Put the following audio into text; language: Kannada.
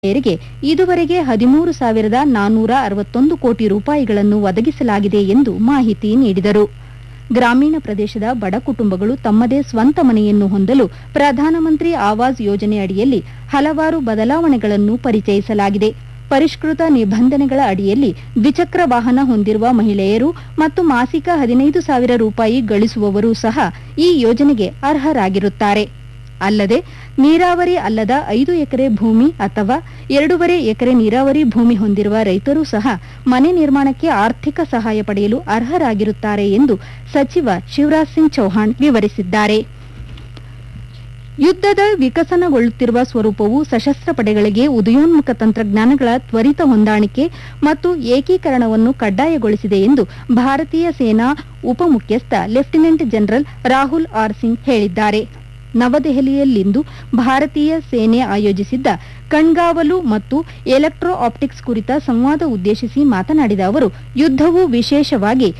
ಮಹಿಳೆಯರಿಗೆ ಇದುವರೆಗೆ ಹದಿಮೂರು ಸಾವಿರದ ನಾನ್ನೂರ ಅರವತ್ತೊಂದು ಕೋಟಿ ರೂಪಾಯಿಗಳನ್ನು ಒದಗಿಸಲಾಗಿದೆ ಎಂದು ಮಾಹಿತಿ ನೀಡಿದರು ಗ್ರಾಮೀಣ ಪ್ರದೇಶದ ಬಡ ಕುಟುಂಬಗಳು ತಮ್ಮದೇ ಸ್ವಂತ ಮನೆಯನ್ನು ಹೊಂದಲು ಪ್ರಧಾನಮಂತ್ರಿ ಆವಾಸ್ ಯೋಜನೆ ಅಡಿಯಲ್ಲಿ ಹಲವಾರು ಬದಲಾವಣೆಗಳನ್ನು ಪರಿಚಯಿಸಲಾಗಿದೆ ಪರಿಷ್ಕೃತ ನಿಬಂಧನೆಗಳ ಅಡಿಯಲ್ಲಿ ದ್ವಿಚಕ್ರ ವಾಹನ ಹೊಂದಿರುವ ಮಹಿಳೆಯರು ಮತ್ತು ಮಾಸಿಕ ಹದಿನೈದು ಸಾವಿರ ರೂಪಾಯಿ ಗಳಿಸುವವರು ಸಹ ಈ ಯೋಜನೆಗೆ ಅರ್ಹರಾಗಿರುತ್ತಾರೆ ಅಲ್ಲದೆ ನೀರಾವರಿ ಅಲ್ಲದ ಐದು ಎಕರೆ ಭೂಮಿ ಅಥವಾ ಎರಡೂವರೆ ಎಕರೆ ನೀರಾವರಿ ಭೂಮಿ ಹೊಂದಿರುವ ರೈತರೂ ಸಹ ಮನೆ ನಿರ್ಮಾಣಕ್ಕೆ ಆರ್ಥಿಕ ಸಹಾಯ ಪಡೆಯಲು ಅರ್ಹರಾಗಿರುತ್ತಾರೆ ಎಂದು ಸಚಿವ ಶಿವರಾಜ್ ಸಿಂಗ್ ಚೌಹಾಣ್ ವಿವರಿಸಿದ್ದಾರೆ ಯುದ್ಧದ ವಿಕಸನಗೊಳ್ಳುತ್ತಿರುವ ಸ್ವರೂಪವು ಸಶಸ್ತ್ರ ಪಡೆಗಳಿಗೆ ಉದಯೋನ್ಮುಖ ತಂತ್ರಜ್ಞಾನಗಳ ತ್ವರಿತ ಹೊಂದಾಣಿಕೆ ಮತ್ತು ಏಕೀಕರಣವನ್ನು ಕಡ್ಡಾಯಗೊಳಿಸಿದೆ ಎಂದು ಭಾರತೀಯ ಸೇನಾ ಉಪಮುಖ್ಯಸ್ಥ lieutenant general Rahul R Singh ಹೇಳಿದ್ದಾರೆ ನವದೆಹಲಿಯಲ್ಲಿಂದು ಭಾರತೀಯ ಸೇನೆ ಆಯೋಜಿಸಿದ್ದ ಕಣ್ಗಾವಲು ಮತ್ತು ಎಲೆಕ್ಟ್ರೋ ಆಪ್ಟಿಕ್ಸ್ ಕುರಿತ ಸಂವಾದ ಉದ್ದೇಶಿಸಿ ಮಾತನಾಡಿದ ಅವರು ಯುದ್ದವು ವಿಶೇಷವಾಗಿ